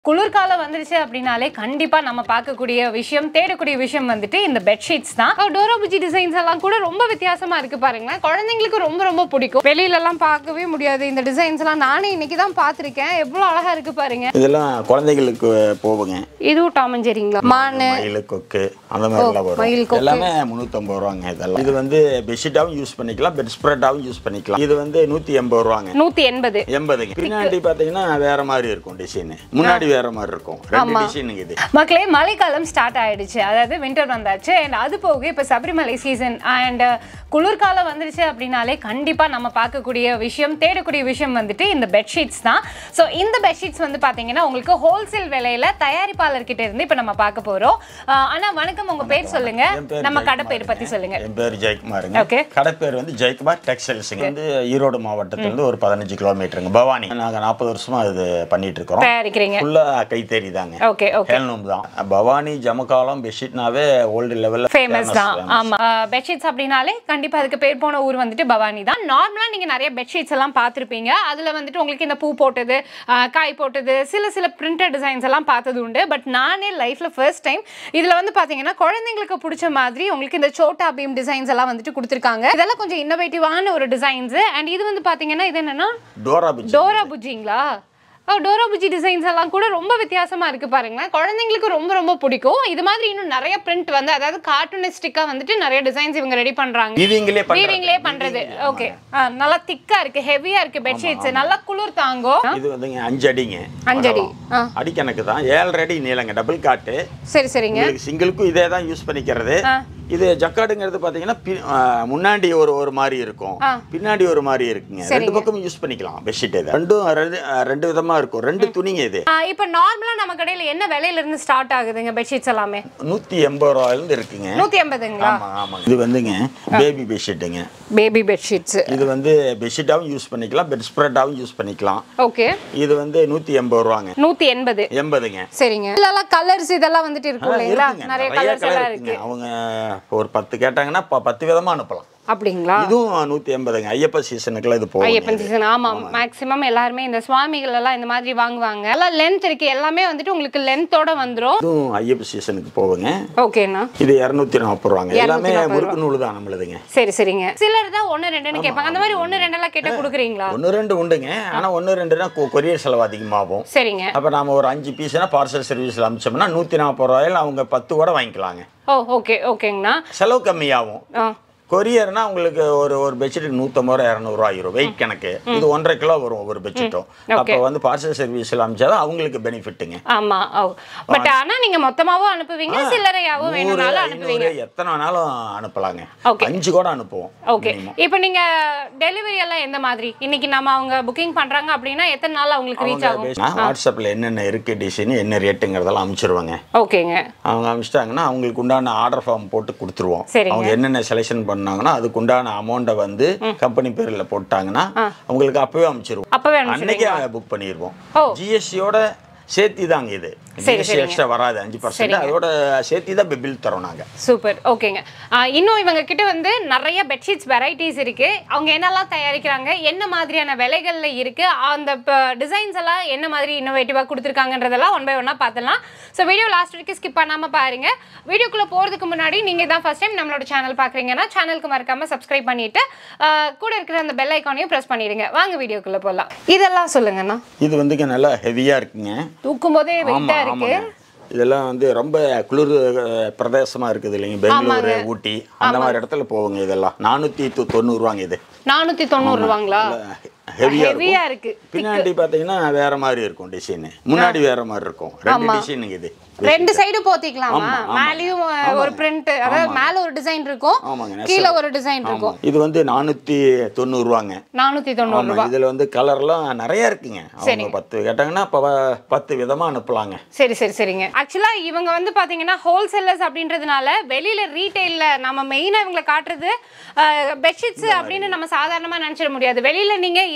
குளிர்காலம் வந்துருச்சு அப்படின்னாலே கண்டிப்பா நம்ம பார்க்கக்கூடிய விஷயம் தேடக்கூடிய விஷயம் வந்துட்டு இந்த பெட்ஷீட்ஸ் தான் டோரா புஜி டிசைன்ஸ் எல்லாம் கூட ரொம்ப வித்தியாசமா இருக்கு பாருங்களேன் குழந்தைங்களுக்கு ரொம்ப ரொம்ப பிடிக்கும் வெளியில எல்லாம் பார்க்கவே முடியாது இந்த டிசைன்ஸ் எல்லாம் நானே இன்னைக்கு தான் பார்த்திருக்கேன் எவ்வளவு அழகா இருக்கு பாருங்க இதெல்லாம் குழந்தைகளுக்கு போகுங்க இதுவும் டாமஞ்சேரிங்களா மானு மயில் கொக்கு அந்த மாதிரிலாம் மயில் வரும் கொக்கு. எல்லாமே முந்நூற்றம்பது ரூபாங்க இதெல்லாம் இது வந்து பெட்ஷீட்டாகவும் யூஸ் பண்ணிக்கலாம் பெட் ஸ்ப்ரெட்டாகவும் யூஸ் பண்ணிக்கலாம் இது வந்து நூற்றி எண்பது ரூபாங்க நூத்தி எண்பது எண்பதுங்க பின்னாடி பார்த்தீங்கன்னா வேற மாதிரி இருக்கும் டிசைன் முன்னாடி வேற மாதிரி இருக்கும் ரெண்டு டிசைனுங்க இது மக்களே மழைக்காலம் ஸ்டார்ட் ஆயிடுச்சு அதாவது வின்டர் வந்தாச்சு அண்ட் அது போக இப்போ சபரிமலை சீசன் அண்ட் குளிர்காலம் வந்துருச்சு அப்படின்னாலே கண்டிப்பாக நம்ம பார்க்கக்கூடிய விஷயம் தேடக்கூடிய விஷயம் வந்துட்டு இந்த பெட்ஷீட்ஸ் தான் ஸோ இந்த பெட்ஷீட்ஸ் வந்து பார்த்தீங்கன்னா உங்களுக்கு ஹோல்சேல் விலையில தயாரிப்பாளர்கிட்ட இருந்து இப்போ நம்ம பார்க்க போகிறோம் ஆனால் வணக்கம் உங்கள் பேர் சொல்லுங்க என் பேர் நம்ம கடை ஜெயக்குமாருங்க. பேர் பற்றி சொல்லுங்க என் பேர் ஜெயக்குமாருங்க Okay. கடை பேர் வந்து ஜெயக்குமார் டெக்ஸ்டைல்ஸுங்க வந்து ஈரோடு மாவட்டத்திலிருந்து ஒரு பதினஞ்சு கிலோமீட்டருங்க பவானி நாங்கள் நாற்பது வருஷமா இது பண்ணிட்டு இருக்கிறோம் தயாரிக்கிறீங்க ஃபுல்லாக கைத்தறி தாங்க ஓகே ஓகே ஹேண்ட்லூம் தான் பவானி ஜமக்காலம் பெட்ஷீட்னாவே ஓல்டு லெவலில் ஃபேமஸ் தான் ஆமா பெட்ஷீட்ஸ் அப்படின்னாலே கண்டிப்பா அதுக்கு பேர் போன ஊர் வந்துட்டு பவானி தான் நார்மலா நீங்க நிறைய பெட்ஷீட்ஸ் எல்லாம் பார்த்திருப்பீங்க அதுல வந்துட்டு உங்களுக்கு இந்த பூ போட்டது ஆஹ் காய் போட்டது சில சில பிரிண்டட் டிசைன்ஸ் எல்லாம் பார்த்தது உண்டு பட் நானே லைஃப்ல ஃபர்ஸ்ட் டைம் இதுல வந்து பாத்தீங்கன்னா குழந்தைங்களுக்கு பிடிச்ச மாதிரி உங்களுக்கு இந்த சோட்டா பீம் டிசைன்ஸ் எல்லாம் வந்துட்டு கொடுத்துருக்காங்க இதெல்லாம் கொஞ்சம் இன்னோவேட்டிவான ஒரு டிசைன்ஸ் அண்ட் இது வந்து பாத்தீங்கன்னா இது என்னன்னா டோரா பிச் டோரா புஜிங்களா ஓ டோரா புஜி டிசைன்ஸ் எல்லாம் கூட ரொம்ப வித்தியாசமா இருக்கு பாருங்களேன் குழந்தைங்களுக்கு ரொம்ப ரொம்ப பிடிக்கும் இது மாதிரி இன்னும் நிறைய பிரிண்ட் வந்து அதாவது கார்ட்டூனிஸ்டிக்கா வந்துட்டு நிறைய டிசைன்ஸ் இவங்க ரெடி பண்றாங்க வீவிங்லேயே வீவிங்லேயே பண்றது ஓகே நல்லா திக்கா இருக்கு ஹெவியா இருக்கு பெட்ஷீட்ஸ் நல்லா குளிர் தாங்கும் இது வந்துங்க அஞ்சு அடிங்க அஞ்சடி ஆ அடிக்கணக்கு தான் ஏழரை அடி நீளங்க டபுள் காட்டு சரி சரிங்க உங்களுக்கு சிங்கிளுக்கும் இதே தான் யூஸ் பண்ணிக்கிறது இது ஜக்காடுங்கிறது பார்த்தீங்கன்னா பி- ஆ, முன்னாடி ஒரு ஒரு மாதிரி இருக்கும் ஆ. பின்னாடி ஒரு மாதிரி இருக்குங்க ரெண்டு பக்கமும் யூஸ் பண்ணிக்கலாம் பெட்ஷீட் இது ரெண்டும் ரெண்டு ஆ, ரெண்டு விதமா இருக்கும் ரெண்டு துணிங்க இது ஆ, இப்போ நார்மலா நம்ம கடையில என்ன விலையில இருந்து ஸ்டார்ட் ஆகுதுங்க பெட்ஷீட்ஸ் எல்லாமே நூற்றி எண்பது ரூபாயிலிருந்து இருக்குங்க நூத்தி எண்பதுங்களா ஆமாம் ஆமாங்க இது வந்துங்க பேபி பெட்ஷீட்டுங்க பேபி பெட்ஷீட்ஸ் இது வந்து பெட்ஷீட்டாகவும் யூஸ் பண்ணிக்கலாம் பெட் ஸ்ப்ரெட்டாகவும் யூஸ் பண்ணிக்கலாம் ஓகே இது வந்து நூற்றி எண்பது ரூபாங்க நூத்தி எண்பது எண்பதுங்க சரிங்க இதெல்லாம் கலர்ஸ் இதெல்லாம் வந்துட்டு இருக்கும் இல்லைங்களா இருக்குங்க. நிறைய நிறைய கலர்ஸ் கலர் எல்லாம் இருக்கு இருக்குங்க அவங்க ஒரு பத்து கேட்டாங்கன்னா ப- பத்து விதமா அனுப்பலாம் அப்படிங்களா இதுவும் நூற்றி எண்பதுங்க ஐயப்ப சீசனுக்குலாம் இது போகும் ஐயப்பன் சீசன் ஆமா மேக்ஸிமம் எல்லாருமே இந்த சுவாமிகள் எல்லாம் இந்த மாதிரி வாங்குவாங்க எல்லாம் லென்த் இருக்கு எல்லாமே வந்துட்டு உங்களுக்கு லென்த்தோட வந்துரும் இதுவும் ஐயப்ப சீசனுக்கு போகுங்க ஓகேண்ணா இது இரநூத்தி நாற்பது ரூபாங்க எல்லாமே முறுக்கு நூல் தான் நம்மளுதுங்க சரி சரிங்க சிலர் தான் ஒன்று ரெண்டுன்னு கேட்பாங்க அந்த மாதிரி ஒன்று ரெண்டெல்லாம் கேட்டால் கொடுக்குறீங்களா ஒன்று ரெண்டு உண்டுங்க ஆனால் ஒன்று ரெண்டுனா கொ- கொரியர் செலவு அதிகமாகும் சரிங்க அப்போ நாம ஒரு அஞ்சு பீஸ்னா பார்சல் சர்வீஸில் அமிச்சோம்னா நூற்றி நாற்பது ரூபாயில் அவங்க பத்து கூட வாங்கிக்கலாங்க ஓ ஓகே ஓகேங்கண்ணா செலவு கம்மியாகும் ஆ கொரியர்னா உங்களுக்கு ஒரு ஒரு பெட்ஷீட்டுக்கு நூற்றம்பது ரூபா இரநூறுவா ஆயிரும் வெயிட் கணக்கு இது ஒன்றரை கிலோ வரும் ஒவ்வொரு பெட்ஷீட்டும் அப்போ வந்து பார்சல் சர்வீஸில் அமிச்சாதான் அவங்களுக்கு பெனிஃபிட்டுங்க ஆமா ஓ பட் ஆனா நீங்க மொத்தமாவும் அனுப்புவீங்க சில்லறையாவும் நூறு வேணும்னாலும் அனுப்புவீங்க ஐநூறு எத்தனை வேணாலும் அனுப்பலாங்க Okay. அஞ்சு கூட அனுப்புவோம் ஓகே இப்போ நீங்க டெலிவரி எல்லாம் எந்த மாதிரி இன்னைக்கு நம்ம அவங்க புக்கிங் பண்றாங்க அப்படின்னா எத்தனை நாள் அவங்களுக்கு ரீச் ஆகும் அவங்க வாட்ஸ்அப்பில் என்னென்ன இருக்கு டிசைன் என்ன ரேட்டுங்கிறதெல்லாம் அனுப்பிச்சிருவாங்க ஓகே அவங்க அனுப்பிச்சிட்டாங்கன்னா அவங்களுக்கு உண்டான ஆர்டர் ஃபார்ம் போட்டு கொடுத்துருவோம் சரிங்க. அவங்க என்னென்ன செலெக்ஷன் பண்ணாங்கன்னா அதுக்கு உண்டான அமௌண்ட்டை வந்து கம்பெனி பேரில் போட்டாங்கன்னா அவங்களுக்கு அப்பவே அனுப்பிச்சிருவோம் அப்பவே அனுப்பிச்சிடுவீங்க அன்னைக்கே புக் பண்ணிடுவோம் ஓ. ஜிஎஸ்டியோட சேர்த்தி தாங்க இது ஜிஎஸ்டி எக்ஸ்ட்ரா வராது அஞ்சு பர்சன்ட் அதோட சேர்த்தி தான் பில் தரோம் நாங்கள் சூப்பர் ஓகேங்க ஆ, இன்னும் இவங்க கிட்ட வந்து நிறைய பெட்ஷீட்ஸ் வெரைட்டிஸ் இருக்கு அவங்க என்னெல்லாம் தயாரிக்கிறாங்க என்ன மாதிரியான விலைகள்ல இருக்கு அந்த டிசைன்ஸ் எல்லாம் என்ன மாதிரி இன்னோவேட்டிவா கொடுத்துருக்காங்கன்றதெல்லாம் ஒன் பை ஒன்னா பார்த்துலாம் ஸோ வீடியோ லாஸ்ட் வரைக்கும் ஸ்கிப் பண்ணாம பாருங்க வீடியோக்குள்ள போறதுக்கு முன்னாடி நீங்க தான் ஃபர்ஸ்ட் டைம் நம்மளோட சேனல் பாக்குறீங்கன்னா சேனலுக்கு மறக்காம சப்ஸ்கிரைப் பண்ணிட்டு ஆ, கூட இருக்கிற அந்த பெல் ஐக்கானையும் ப்ரெஸ் பண்ணிடுங்க வாங்க வீடியோக்குள்ள போகலாம் இதெல்லாம் சொல்லுங்கண்ணா இது வந்துங்க நல்லா ஹெவியாக இருக்குங்க தூக்கும் போதே வெயிட்டா ஆமாம் இருக்கு ஆமாங்க இதெல்லாம் வந்து ரொம்ப குளிர் அஹ், பிரதேசமா இருக்குது இல்லைங்க பெங்களூரு ஊட்டி அந்த மாதிரி இடத்துல போகுங்க இதெல்லாம் நானூற்றி தொண்ணூறுவாங்க இது நானூத்தி தொண்ணூறு ரூபாங்களா ஹெவியாக ஹெவியா இருக்கும் இருக்கு பின்னாடி பார்த்தீங்கன்னா வேற மாதிரி இருக்கும் டிசைன் முன்னாடி வேற மாதிரி இருக்கும் ரெண்டு டிசைனுங்க இது ரெண்டு சைடு போத்திக்கலாமா மேலயும் ஒரு பிரிண்ட் அதாவது மேல ஒரு டிசைன் இருக்கும் ஆமாங்க கீழே ஒரு டிசைன் இருக்கும் ஆமாம் இது வந்து நானூற்றி தொண்ணூறுவாங்க நானூத்தி தொண்ணூறு ஆமாம் இதில் வந்து கலர்லாம் நிறைய இருக்குங்க அவங்க பத்து கேட்டாங்கன்னா இப்போ பத்து விதமாக அனுப்பலாங்க சரி சரி சரிங்க ஆக்சுவலா இவங்க வந்து பாத்தீங்கன்னா ஹோல்சேலர்ஸ் அப்படின்றதுனால வெளியில ரீட்டைல்ல நம்ம மெயினா இவங்களை காட்டுறது பெட்ஷீட்ஸ் அப்படின்னு நம்ம சாதாரணமா நினைச்சிட முடியாது வெளியில நீங்க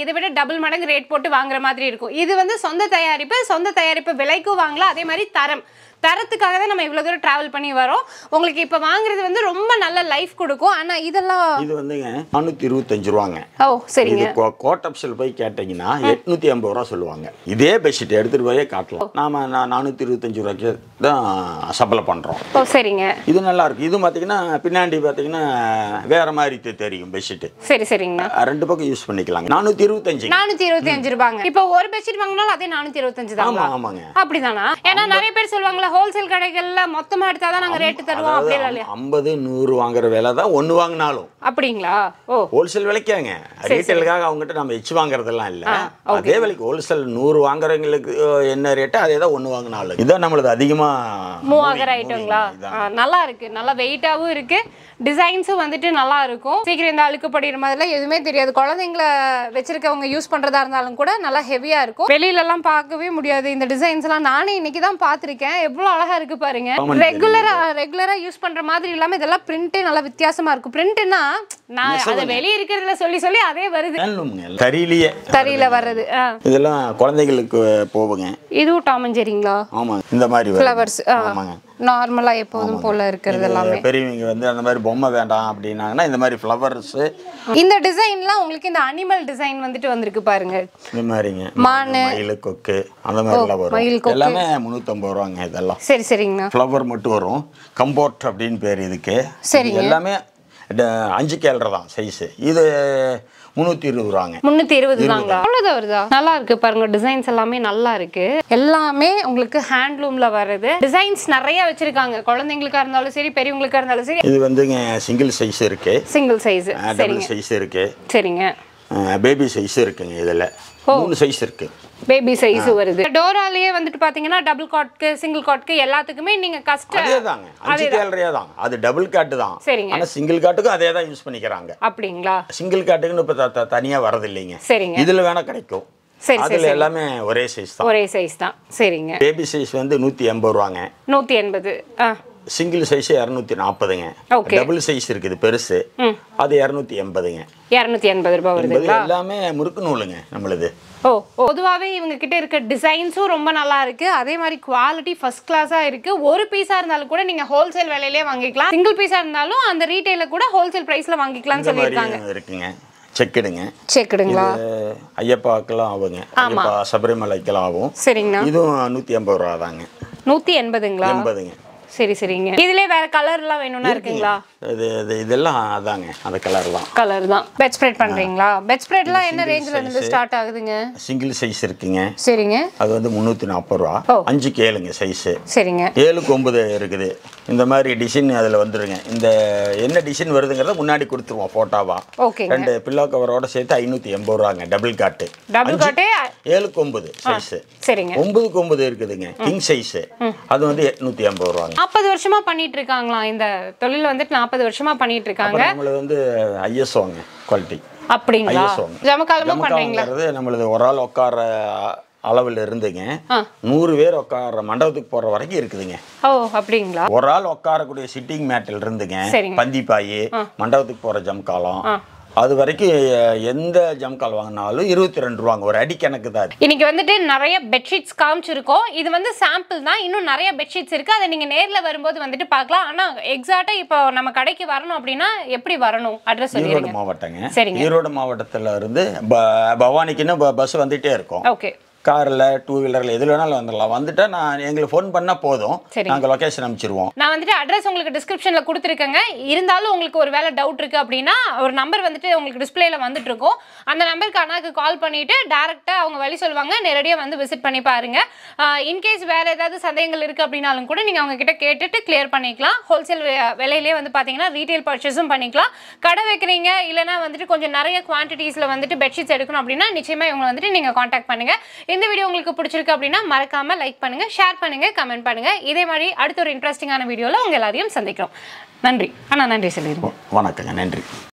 இதை விட டபுள் மடங்கு ரேட் போட்டு வாங்குற மாதிரி இருக்கும் இது வந்து சொந்த தயாரிப்பு சொந்த தயாரிப்பு விலைக்கும் வாங்கலாம் அதே மாதிரி தரம் தரத்துக்காக தான் நம்ம இவ்வளோ தூரம் ட்ராவல் பண்ணி வரோம் உங்களுக்கு இப்போ வாங்குறது வந்து ரொம்ப நல்ல லைஃப் கொடுக்கும் ஆனால் இதெல்லாம் இது வந்துங்க நானூற்றி இருபத்தஞ்சு ரூபாங்க ஓ சரிங்க இது கோ- கோட்டப்ஸில் போய் கேட்டிங்கன்னா எட்நூற்றி ஐம்பது ரூபா சொல்லுவாங்க இதே பெட்ஷீட் எடுத்துகிட்டு போயே காட்டலாம் நாம நான் நானூற்றி இருபத்தஞ்சு ரூபாய்க்கு தான் சப்ளை பண்ணுறோம் ஓ சரிங்க இது நல்லா இருக்கு இது பார்த்தீங்கன்னா பின்னாடி பார்த்தீங்கன்னா வேற மாதிரி தெ- தெரியும் பெட்ஷீட்டு சரி சரிங்கண்ணா ரெண்டு பக்கம் யூஸ் பண்ணிக்கலாங்க நானூற்றி இருபத்தஞ்சு நானூத்தி இருபத்தி அஞ்சு ரூபாங்க இப்போ ஒரு பெட்ஷீட் வாங்கினாலும் அதே நானூத்தி இருபத்தஞ்சு தான் ஆமாம் ஆமாங்க அப்படிதானா ஏன்னா நிறைய பேர் சொல்லுவாங்களா ஹோல்சேல் கடைகள்ல மொத்தமா எடுத்தாதான் நாங்க ரேட்டு தருவோம் அப்படி எல்லாம் இல்லையா ஐம்பது நூறு வாங்குற விலை தான் ஒன்று வாங்கினாலும் அப்படிங்களா ஓ ஹோல்சேல் விலைக்காங்க ரீட்டைலுக்காக அவங்ககிட்ட நம்ம எச்சு வாங்குறதெல்லாம் இல்லை அதே விலைக்கு ஹோல்சேல் நூறு வாங்குறவங்களுக்கு அஹ், என்ன ரேட்டோ அதே தான் ஒன்று வாங்கினாலும் இதான் நம்மளது அதிகமாக மூவ் ஆகிற ஐட்டங்களா ஆ, நல்லா இருக்கு நல்லா வெயிட்டாவும் இருக்கு டிசைன்ஸும் வந்துட்டு நல்லா இருக்கும் சீக்கிரம் இந்த அழுக்கு படிக்கிற மாதிரிலாம் எதுவுமே தெரியாது குழந்தைங்கள வச்சிருக்கவங்க யூஸ் பண்றதா இருந்தாலும் கூட நல்லா ஹெவியா இருக்கும் வெளியில எல்லாம் பார்க்கவே முடியாது இந்த டிசைன்ஸ் எல்லாம் நானே இன்னைக்கு தான் பார்த்திருக்கேன் எவ்வளவு அழகா இருக்கு பாருங்க ஆமாம், ரெகுலரா ரெகுலரா யூஸ் பண்ற மாதிரி இல்லாம இதெல்லாம் பிரிண்டே நல்லா வித்தியாசமா இருக்கும் பிரிண்ட்னா நான் அதை வெளியே இருக்கிறதுல சொல்லி சொல்லி அதே வருது வேணுங்க தறியிலேயே தறியில வர்றது ஆ. இதெல்லாம் குழந்தைகளுக்கு போவுங்க இதுவும் டாமஞ்சேரிங்களா ஆமாங்க இந்த மாதிரி வரும். ஃப்ளவர்ஸ் ஆமாங்க நார்மலா எப்போதும் போல இருக்கிறது எல்லாமே பெரியவங்க வந்து அந்த மாதிரி பொம்மை வேண்டாம் அப்படின்னாங்கன்னா இந்த மாதிரி ஃப்ளவர்ஸு இந்த டிசைன்லாம் உங்களுக்கு இந்த அனிமல் டிசைன் வந்துட்டு வந்திருக்கு பாருங்க இந்த மாதிரிங்க மானு. மயில் கொக்கு அந்த மாதிரிலாம் மயில் வரும் கொக்கு. எல்லாமே முந்நூற்றம்பது ரூபாங்க இதெல்லாம் சரி சரிங்கண்ணா ஃப்ளவர் மட்டும் வரும் கம்போர்ட் அப்படின்னு பேர் இதுக்கு சரிங்க. இது எல்லாமே ட- அஞ்சு கேள்ற தான் சைஸு இது முந்நூற்றி இருபது ரூபாங்க முந்நூற்றி இருபது தாங்களா அவ்வளோதான் வருதா நல்லா இருக்கு பாருங்க டிசைன்ஸ் எல்லாமே நல்லா இருக்கு எல்லாமே உங்களுக்கு ஹேண்ட்லூம்ல வருது டிசைன்ஸ் நிறைய வச்சிருக்காங்க குழந்தைங்களுக்கா இருந்தாலும் சரி பெரியவங்களுக்கா இருந்தாலும் சரி இது வந்துங்க சிங்கிள் சைஸ் இருக்கு சிங்கிள் சைஸ் டபுள் சரிங்க சைஸ் இருக்கு சரிங்க பேபி சைஸ் இருக்குங்க இதில் மூணு சைஸ் இருக்கு பேபி சைஸ் வருது டோராலேயே வந்துட்டு பாத்தீங்கன்னா டபுள் காட்க்கு சிங்கிள் காட்க்கு எல்லாத்துக்குமே நீங்க கஷ்ட அதே தாங்க அஞ்சு கேலரியா தான் அது டபுள் காட்டு தான் சரிங்க. ஆனால் சிங்கிள் காட்டுக்கும் அதே தான் யூஸ் பண்ணிக்கிறாங்க அப்படிங்களா சிங்கிள் காட்டுக்குன்னு இப்போ தனியாக வரது இல்லைங்க சரிங்க இதில் வேணால் கிடைக்கும் சரி சரி அதில் எல்லாமே ஒரே சைஸ் தான் ஒரே சைஸ் தான் சரிங்க பேபி சைஸ் வந்து நூற்றி எண்பது ரூபாங்க நூற்றி எண்பது ஆ சிங்கிள் சைஸ் இரநூத்தி நாற்பதுங்க Okay. டபுள் சைஸ் இருக்குது பெருசு அது இரநூத்தி எண்பதுங்க இரநூத்தி எண்பது ரூபாய் எண்பது வருதுங்களா எல்லாமே முறுக்கு நூலுங்க நம்மளுது ஓ பொதுவாகவே இவங்க கிட்ட இருக்க டிசைன்ஸும் ரொம்ப நல்லா இருக்கு அதே மாதிரி குவாலிட்டி ஃபர்ஸ்ட் கிளாஸா இருக்கு ஒரு பீஸா இருந்தாலும் கூட நீங்க ஹோல்சேல் விலையிலே வாங்கிக்கலாம் சிங்கிள் பீஸா இருந்தாலும் அந்த ரீட்டைல கூட ஹோல்சேல் பிரைஸ்ல வாங்கிக்கலாம்னு இந்த மாதிரி சொல்லியிருக்காங்க இருக்குங்க செக்குடுங்க செக்குடுங்களா இது ஐயப்பாக்கெல்லாம் ஆகுங்க ஐயப்பா சபரிமலைக்கெல்லாம் ஆகும் சரிங்கண்ணா இதுவும் நூற்றி எண்பது ரூபா தாங்க நூத்தி எண்பதுங்களா எண்பதுங்க சரி சரிங்க இதுலயே வேற கலர் எல்லாம் வேணும்னா இருக்குங்களா இது இது இதெல்லாம் அதாங்க அந்த கலர்லாம் கலர் தான் பெட் ஸ்ப்ரெட் பண்றீங்களா பெட் ஸ்ப்ரெட்லாம் என்ன ரேஞ்சில இருந்து ஸ்டார்ட் ஆகுதுங்க சிங்கிள் சைஸ் இருக்குங்க சரிங்க அது வந்து முந்நூற்றி நாற்பது ரூபா ஓ. அஞ்சு கேளுங்க சைஸு சரிங்க ஏழுக்கு ஒன்பது இருக்குது இந்த மாதிரி டிசைன் அதில் வந்துருங்க இந்த என்ன டிசைன் வருதுங்கிறத முன்னாடி கொடுத்துருவோம் ஃபோட்டோவா ஓகேங்க ரெண்டு பில்லோ கவரோட சேர்த்து ஐநூற்றி எண்பது ரூபாங்க டபுள் காட்டு டபுள் காட்டே ஏழுக்கு ஒன்பது சைஸு சரிங்க ஒன்பதுக்கு ஒன்பது இருக்குதுங்க கிங் சைஸு அது வந்து எட்நூற்றி எண்பது ரூபாங்க நாற்பது வருஷமா பண்ணிட்டு இருக்காங்களாம் இந்த தொழில் வந்துட்டு நாற்பது வருஷமா பண்ணிட்டு இருக்காங்க அப்புறம் நம்மளது வந்து ஐஎஸ்ஓங்க குவாலிட்டி அப்படிங்களா ஐஎஸ்ஓங்க ஜமக்காலமும் பண்றீங்களா ஜமக்காங்கிறது நம்மளது ஒரு ஆள் உட்கார அளவில் இருந்துங்க ஆ. நூறு பேர் உட்கார மண்டபத்துக்கு போகிற வரைக்கும் இருக்குதுங்க ஓ அப்படிங்களா ஒரு ஆள் உட்காரக்கூடிய சிட்டிங் மேட்டில் இருந்துங்க சரிங்க. பந்திப்பாயி மண்டபத்துக்கு போகிற ஜம்காலம் அது வரைக்கும் எ- எந்த ஜம்கால் வாங்கினாலும் இருபத்தி ரெண்டு ரூபாங்க ஒரு அடி கணக்கு தான் அது. இன்னைக்கு வந்துட்டு நிறைய பெட்ஷீட்ஸ் காமிச்சிருக்கோம் இது வந்து சாம்பிள் தான் இன்னும் நிறைய பெட்ஷீட்ஸ் இருக்கு அதை நீங்க நேர்ல வரும்போது வந்துட்டு பார்க்கலாம் ஆனா எக்ஸாக்டா இப்போ நம்ம கடைக்கு வரணும் அப்படின்னா எப்படி வரணும் அட்ரஸ் ஈரோடு சொல்லிடுங்க மாவட்டங்க சரிங்க. ஈரோடு மாவட்டத்தில் இருந்து ப- பவானிக்குன்னு ப- பஸ் வந்துட்டே இருக்கும் ஓகே காரில் டூ வீலரில் எதில் வேணாலும் வந்துடலாம் வந்துட்டா நான் எங்களுக்கு ஃபோன் பண்ணால் போதும் சரிங்க. நாங்கள் லொக்கேஷன் அனுப்பிச்சிருவோம் நான் வந்துட்டு அட்ரஸ் உங்களுக்கு டிஸ்கிரிப்ஷன்ல கொடுத்துருக்கேங்க இருந்தாலும் உங்களுக்கு ஒரு வேலை டவுட் இருக்கு அப்படின்னா ஒரு நம்பர் வந்துட்டு உங்களுக்கு டிஸ்பிளேல வந்துட்டு இருக்கும் அந்த நம்பருக்கு அண்ணாக்கு கால் பண்ணிட்டு டேரக்டா அவங்க வழி சொல்லுவாங்க நேரடியாக வந்து விசிட் பண்ணி பாருங்க இன்கேஸ் வேற ஏதாவது சந்தேகங்கள் இருக்கு அப்படின்னாலும் கூட நீங்க அவங்க கிட்ட கேட்டுட்டு கிளியர் பண்ணிக்கலாம் ஹோல்சேல் விலையிலே வந்து பாத்தீங்கன்னா ரீட்டைல் பர்ச்சேஸும் பண்ணிக்கலாம் கடை வைக்கிறீங்க இல்லைன்னா வந்துட்டு கொஞ்சம் நிறைய குவான்டிட்டிஸ்ல வந்துட்டு பெட்ஷீட்ஸ் எடுக்கணும் அப்படின்னா நிச்சயமா இவங்க வந்துட்டு நீங்க காண்டாக்ட் பண்ணுங்க இந்த வீடியோ உங்களுக்கு பிடிச்சிருக்கு அப்படின்னா மறக்காம லைக் பண்ணுங்க ஷேர் பண்ணுங்க கமெண்ட் பண்ணுங்க இதே மாதிரி அடுத்த ஒரு இன்ட்ரெஸ்டிங்கான வீடியோல உங்க எல்லாரையும் சந்திக்கிறோம் நன்றி அண்ணா நன்றி சொல்லிடுங்க வணக்கங்க நன்றி